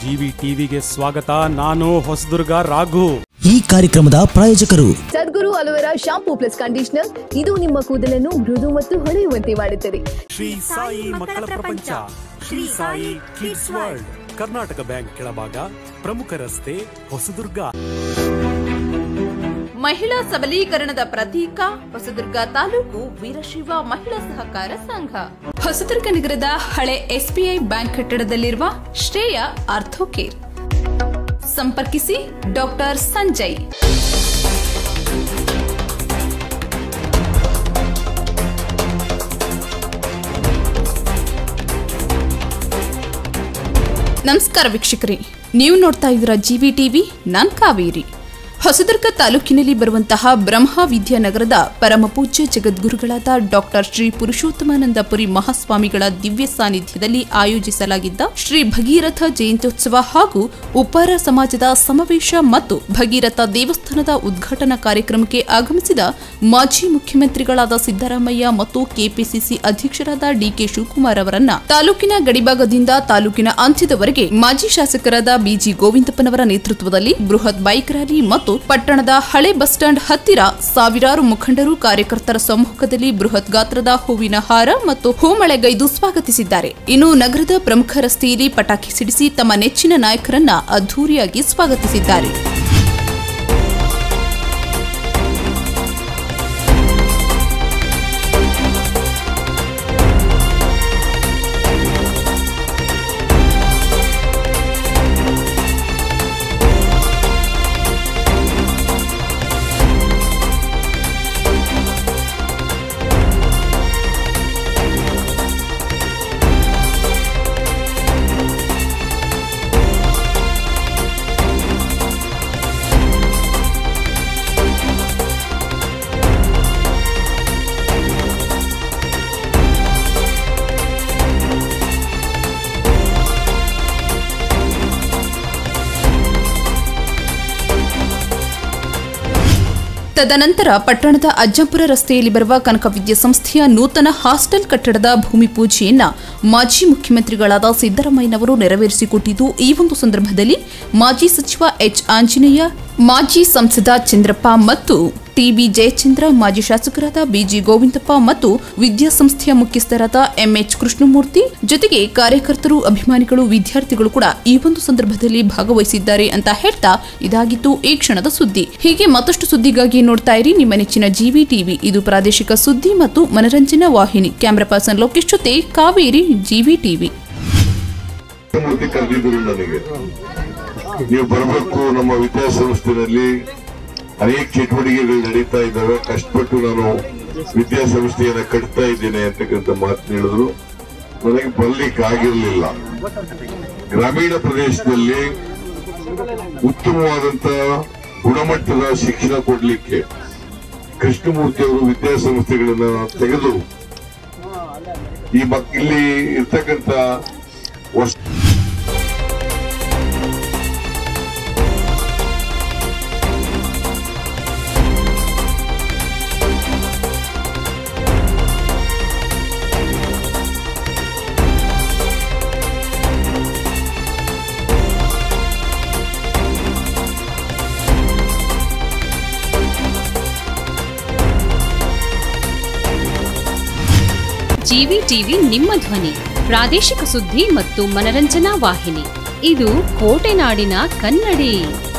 GV ಟಿವಿಗೆ ಸ್ವಾಗತ ನಾನು ಹೊಸದುರ್ಗ ರಾಘು ಈ ಕಾರ್ಯಕ್ರಮದ ಪ್ರಾಯೋಜಕರು Sadguru aloe vera shampoo plus conditioner ಇದು ನಿಮ್ಮ ಕೂದಲನ್ನು ಮೃದು ಮತ್ತು ಹೊಳೆಯುವಂತೆ ಮಾಡುತ್ತದೆ ಶ್ರೀ ಸಾಯಿ ಮಕ್ಕಳ ಪ್ರಪಂಚ Shri Sai kids world Karnataka bank ಕೆಳಭಾಗ ಪ್ರಮುಖ ರಸ್ತೆ ಹೊಸದುರ್ಗ ಮಹಿಳಾ ಸಬಲೀಕರಣದ ಪ್ರತೀಕ ಹೊಸದುರ್ಗ ತಾಲೂಕು ವೀರಶೈವ ಮಹಿಳಾ ಸಹಕಾರ ಸಂಘ ಹೊಸದುರ್ಗ ನಗರದ ಹಳೆ ಎಸ್ಬಿಐ ಬ್ಯಾಂಕ್ ಕಟ್ಟಡದಲ್ಲಿರುವ ಶ್ರೇಯ ಆರ್ಥೋಕೇರ್ ಸಂಪರ್ಕಿಸಿ ಡಾಕ್ಟರ್ ಸಂಜಯ್ ನಮಸ್ಕಾರ ವೀಕ್ಷಕರೇ ನೀವು ನೋಡ್ತಾ ಇದ್ದೀರಾ ಜಿವಿ ಟಿವಿ ನಾನ್ ಕಾವೇರಿ ಹೊಸದುರ್ಗ ತಾಲೂಕಿನಲ್ಲಿ ಬರುವಂತಹ ಬ್ರಹ್ಮ ವಿದ್ಯಾನಗರದ ಪರಮ ಪೂಜ್ಯ ಜಗದ್ಗುರುಗಳಾದ ಡಾಕ್ಟರ್ ಶ್ರೀ ಪುರುಷೋತ್ತಮಾನಂದಪುರಿ ಮಹಾಸ್ವಾಮಿಗಳ ದಿವ್ಯ ಸಾನ್ನಿಧ್ಯದಲ್ಲಿ ಆಯೋಜಿಸಲಾಗಿದ್ದ ಶ್ರೀ ಭಗೀರಥ ಜಯಂತ್ಯೋತ್ಸವ ಹಾಗೂ ಉಪ್ಪಾರ ಸಮಾಜದ ಸಮಾವೇಶ ಮತ್ತು ಭಗೀರಥ ದೇವಸ್ಥಾನದ ಉದ್ಘಾಟನಾ ಕಾರ್ಯಕ್ರಮಕ್ಕೆ ಆಗಮಿಸಿದ ಮಾಜಿ ಮುಖ್ಯಮಂತ್ರಿಗಳಾದ ಸಿದ್ದರಾಮಯ್ಯ ಮತ್ತು ಕೆಪಿಸಿಸಿ ಅಧ್ಯಕ್ಷರಾದ ಡಿಕೆ ಶಿವಕುಮಾರ್ ಅವರನ್ನ ತಾಲೂಕಿನ ಗಡಿಭಾಗದಿಂದ ತಾಲೂಕಿನ ಅಂತ್ಯದವರೆಗೆ ಮಾಜಿ ಶಾಸಕರಾದ ಬಿಜಿ ಗೋವಿಂದಪ್ಪನವರ ನೇತೃತ್ವದಲ್ಲಿ ಬೃಹತ್ ಬೈಕ್ ರ್ಯಾಲಿ ಮತ್ತು ಪಟ್ಟಣದ ಹಳೆ ಬಸ್ ಸ್ಟ್ಯಾಂಡ್ ಹತ್ತಿರ ಸಾವಿರಾರು ಮುಖಂಡರು ಕಾರ್ಯಕರ್ತರ ಸಮ್ಮುಖದಲ್ಲಿ ಬೃಹತ್ ಗಾತ್ರದ ಹೂವಿನ ಹಾರ ಮತ್ತು ಹೂಮಳೆಗೈದು ಸ್ವಾಗತಿಸಿದ್ದಾರೆ ಇನ್ನು ನಗರದ ಪ್ರಮುಖ ರಸ್ತೆಯಲ್ಲಿ ಪಟಾಕಿ ಸಿಡಿಸಿ ತಮ್ಮ ನೆಚ್ಚಿನ ನಾಯಕರನ್ನ ಅದ್ದೂರಿಯಾಗಿ ಸ್ವಾಗತಿಸಿದ್ದಾರೆ ತದನಂತರ ಪಟ್ಟಣದ ಅಜ್ಜಂಪುರ ರಸ್ತೆಯಲ್ಲಿ ಬರುವ ಕನಕ ವಿದ್ಯಾಸಂಸ್ಥೆಯ ನೂತನ ಹಾಸ್ಟೆಲ್ ಕಟ್ಟಡದ ಭೂಮಿ ಪೂಜೆಯನ್ನ ಮಾಜಿ ಮುಖ್ಯಮಂತ್ರಿಗಳಾದ ಸಿದ್ದರಾಮಯ್ಯನವರು ನೆರವೇರಿಸಿಕೊಟ್ಟಿದ್ದು ಈ ಒಂದು ಸಂದರ್ಭದಲ್ಲಿ ಮಾಜಿ ಸಚಿವ ಎಚ್ ಆಂಜನೇಯ ಮಾಜಿ ಸಂಸದ ಚಂದ್ರಪ್ಪ ಮತ್ತು ಟಿಬಿ ಜಯಚಂದ್ರ ಮಾಜಿ ಶಾಸಕರಾದ ಬಿಜಿ ಗೋವಿಂದಪ್ಪ ಮತ್ತು ವಿದ್ಯಾಸಂಸ್ಥೆಯ ಮುಖ್ಯಸ್ಥರಾದ ಎಂಎಚ್ ಕೃಷ್ಣಮೂರ್ತಿ ಜೊತೆಗೆ ಕಾರ್ಯಕರ್ತರು ಅಭಿಮಾನಿಗಳು ವಿದ್ಯಾರ್ಥಿಗಳು ಕೂಡ ಈ ಒಂದು ಸಂದರ್ಭದಲ್ಲಿ ಭಾಗವಹಿಸಿದ್ದಾರೆ ಅಂತ ಹೇಳ್ತಾ ಇದಾಗಿತ್ತು ಈ ಕ್ಷಣದ ಸುದ್ದಿ ಹೀಗೆ ಮತ್ತಷ್ಟು ಸುದ್ದಿಗಾಗಿ ನೋಡ್ತಾ ಇರಿ ನಿಮ್ಮ ನೆಚ್ಚಿನ ಜಿವಿ ಟಿವಿ ಇದು ಪ್ರಾದೇಶಿಕ ಸುದ್ದಿ ಮತ್ತು ಮನರಂಜನಾ ವಾಹಿನಿ ಕ್ಯಾಮರಾ ಪರ್ಸನ್ ಲೋಕೇಶ್ ಜೊತೆ ಕಾವೇರಿ ಜಿವಿ ಟಿವಿ ಮೂರ್ತಿ ಕರೆದಿದ್ರು ನನಗೆ ನೀವು ಬರಬೇಕು ನಮ್ಮ ವಿದ್ಯಾಸಂಸ್ಥೆಯಲ್ಲಿ ಅನೇಕ ಚಟುವಟಿಕೆಗಳು ನಡೀತಾ ಇದ್ದಾವೆ ಕಷ್ಟಪಟ್ಟು ನಾನು ವಿದ್ಯಾಸಂಸ್ಥೆಯನ್ನ ಕಟ್ತಾ ಇದ್ದೇನೆ ಅಂತಕ್ಕಂಥ ಮಾತು ಹೇಳಿದ್ರು ನನಗೆ ಬರ್ಲಿಕ್ಕೆ ಆಗಿರಲಿಲ್ಲ ಗ್ರಾಮೀಣ ಪ್ರದೇಶದಲ್ಲಿ ಉತ್ತಮವಾದಂತ ಗುಣಮಟ್ಟದ ಶಿಕ್ಷಣ ಕೊಡ್ಲಿಕ್ಕೆ ಕೃಷ್ಣಮೂರ್ತಿ ಅವರು ವಿದ್ಯಾಸಂಸ್ಥೆಗಳನ್ನ ತೆಗೆದು ಈ ಮಕ್ ಇಲ್ಲಿ ಇರ್ತಕ್ಕಂಥ ವರ್ಷ ಜಿವಿ ಟಿವಿ ನಿಮ್ಮ ಧ್ವನಿ ಪ್ರಾದೇಶಿಕ ಸುದ್ದಿ ಮತ್ತು ಮನರಂಜನಾ ವಾಹಿನಿ ಇದು ಕೋಟೆನಾಡಿನ ಕನ್ನಡಿ